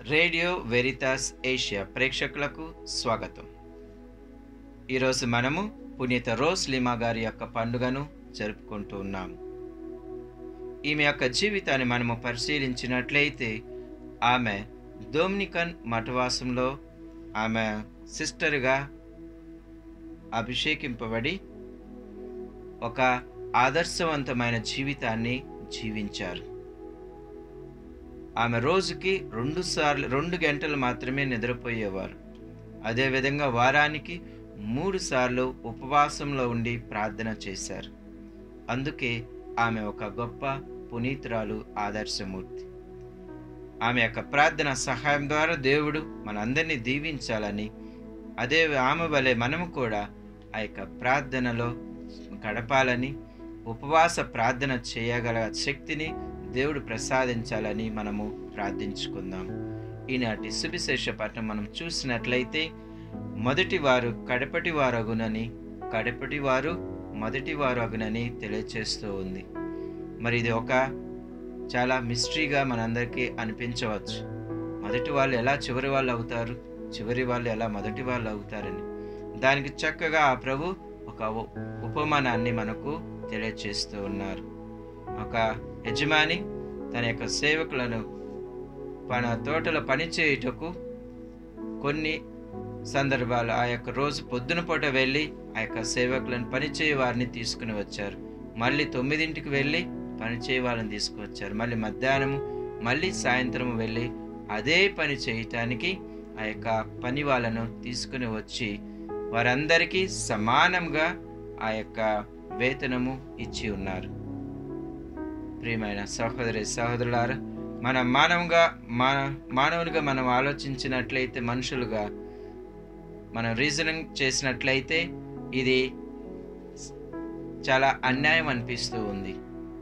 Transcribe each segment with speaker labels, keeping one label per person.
Speaker 1: radio Veritas Asia ప్రేక్షకులకు స్వాగతం ఈరోజు మనము పునీత రోస్ లిమా గారి యొక్క పండుగను జరుపుకుంటూ ఉన్నాము ఈమె యొక్క జీవితాన్ని మనము పరిశీలించినట్లయితే ఆమె డొమినికన్ మఠవాసంలో ఆమె సిస్టర్గా అభిషేకింపబడి ఒక ఆదర్శవంతమైన జీవితాన్ని జీవించారు ఆమె రోజుకి రెండు సార్లు రెండు గంటలు మాత్రమే నిద్రపోయేవారు అదేవిధంగా వారానికి మూడు సార్లు ఉపవాసంలో ఉండి ప్రార్థన చేశారు అందుకే ఆమె ఒక గొప్ప పునీతురాలు ఆదర్శమూర్తి ఆమె యొక్క ప్రార్థన సహాయం ద్వారా దేవుడు మనందరినీ దీవించాలని అదే ఆమె వలె మనము కూడా ఆ యొక్క ప్రార్థనలో గడపాలని ఉపవాస ప్రార్థన చేయగల శక్తిని దేవుడు ప్రసాదించాలని మనము ప్రార్థించుకుందాం ఈనాటి సువిశేష పట్టణం మనం చూసినట్లయితే మొదటి వారు కడపటి వారు అగునని కడపటి వారు మొదటి వారు అగునని తెలియచేస్తూ ఉంది మరి ఇది ఒక చాలా మిస్టరీగా మనందరికీ అనిపించవచ్చు మొదటి వాళ్ళు ఎలా చివరి వాళ్ళు అవుతారు చివరి వాళ్ళు ఎలా మొదటి వాళ్ళు అవుతారని దానికి చక్కగా ఆ ప్రభు ఒక ఉ- ఉపమానాన్ని మనకు తెలియచేస్తూ ఉన్నారు ఒక యజమాని తన యొక్క సేవకులను తన తోటలో పనిచేయుటకు కొన్ని సందర్భాలు ఆ యొక్క రోజు పొద్దున పూట వెళ్ళి ఆ యొక్క సేవకులను పనిచేయ వారిని తీసుకుని వచ్చారు మళ్ళీ తొమ్మిదింటికి వెళ్ళి పనిచేయ వాళ్ళని తీసుకువచ్చారు మళ్ళీ మధ్యాహ్నము మళ్ళీ సాయంత్రం వెళ్ళి అదే పని చేయటానికి ఆ యొక్క పని వాళ్ళను తీసుకుని వచ్చి వారందరికీ సమానంగా ఆ యొక్క వేతనము ఇచ్చి ఉన్నారు ప్రియమైన సహోదరి సహోదరులారా మన మానవుగా మన మానవునిగా మనం ఆలోచించినట్లయితే మనుషులుగా మనం రీజనింగ్ చేసినట్లయితే ఇది చాలా అన్యాయం అనిపిస్తూ ఉంది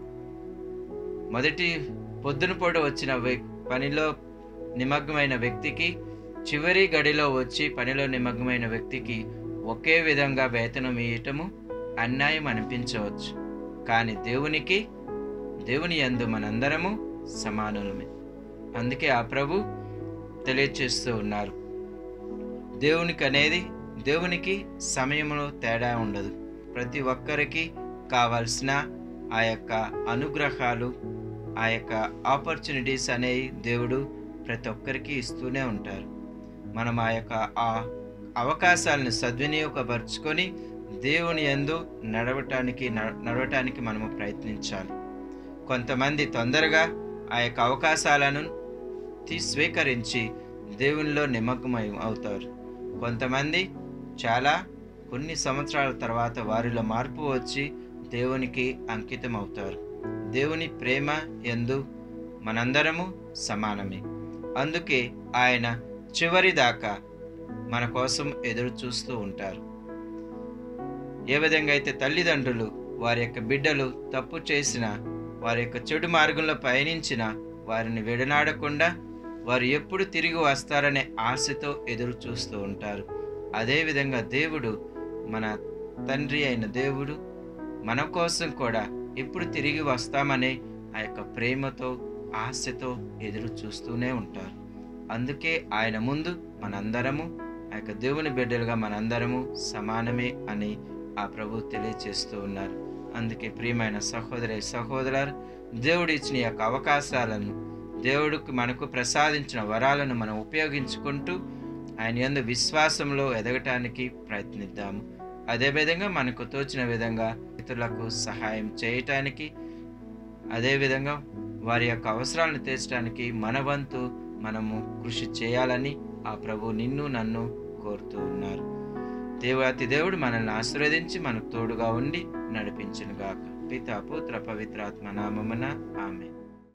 Speaker 1: మొదటి పొద్దున పూట వచ్చిన వ్యక్- పనిలో నిమగ్నమైన వ్యక్తికి చివరి గడిలో వచ్చి పనిలో నిమగ్నమైన వ్యక్తికి ఒకే విధంగా వేతనం ఇవ్వటము అన్యాయం అనిపించవచ్చు కానీ దేవునికి దేవుని యందు మనందరము సమానులమే అందుకే ఆ ప్రభు తెలియచేస్తూ ఉన్నారు దేవునికి అనేది దేవునికి సమయంలో తేడా ఉండదు ప్రతి ఒక్కరికి కావాల్సిన ఆ యొక్క అనుగ్రహాలు ఆ యొక్క ఆపర్చునిటీస్ అనేవి దేవుడు ప్రతి ఒక్కరికి ఇస్తూనే ఉంటారు మనం ఆ యొక్క ఆ అవకాశాలను సద్వినియోగపరుచుకొని దేవుని యందు నడవటానికి న- నడవటానికి మనము ప్రయత్నించాలి కొంతమంది తొందరగా ఆ యొక్క అవకాశాలను తీ స్వీకరించి దేవునిలో నిమగ్నమై అవుతారు కొంతమంది చాలా కొన్ని సంవత్సరాల తర్వాత వారిలో మార్పు వచ్చి దేవునికి అంకితం అవుతారు దేవుని ప్రేమ ఎందు మనందరము సమానమే అందుకే ఆయన చివరి దాకా మన కోసం ఎదురు చూస్తూ ఉంటారు ఏ విధంగా అయితే తల్లిదండ్రులు వారి యొక్క బిడ్డలు తప్పు చేసిన వారి యొక్క చెడు మార్గంలో పయనించిన వారిని విడనాడకుండా వారు ఎప్పుడు తిరిగి వస్తారనే ఆశతో ఎదురు చూస్తూ ఉంటారు అదేవిధంగా దేవుడు మన తండ్రి అయిన దేవుడు మన కోసం కూడా ఎప్పుడు తిరిగి వస్తామనే ఆ యొక్క ప్రేమతో ఆశతో ఎదురు చూస్తూనే ఉంటారు అందుకే ఆయన ముందు మనందరము ఆ యొక్క దేవుని బిడ్డలుగా మనందరము సమానమే అని ఆ ప్రభు తెలియచేస్తూ ఉన్నారు అందుకే ప్రియమైన సహోదరి సహోదరులు దేవుడు ఇచ్చిన ఈ యొక్క అవకాశాలను దేవుడికి మనకు ప్రసాదించిన వరాలను మనం ఉపయోగించుకుంటూ ఆయన యందు విశ్వాసంలో ఎదగటానికి ప్రయత్నిద్దాము అదేవిధంగా మనకు తోచిన విధంగా ఇతరులకు సహాయం చేయటానికి అదేవిధంగా వారి యొక్క అవసరాలను తీర్చడానికి మన వంతు మనము కృషి చేయాలని ఆ ప్రభు నిన్ను నన్ను కోరుతూ ఉన్నారు దేవాతి దేవుడు మనల్ని ఆశీర్వదించి మనకు తోడుగా ఉండి నడిపించునుగాక పిత పుత్ర పవిత్రాత్మ నామమున ఆమె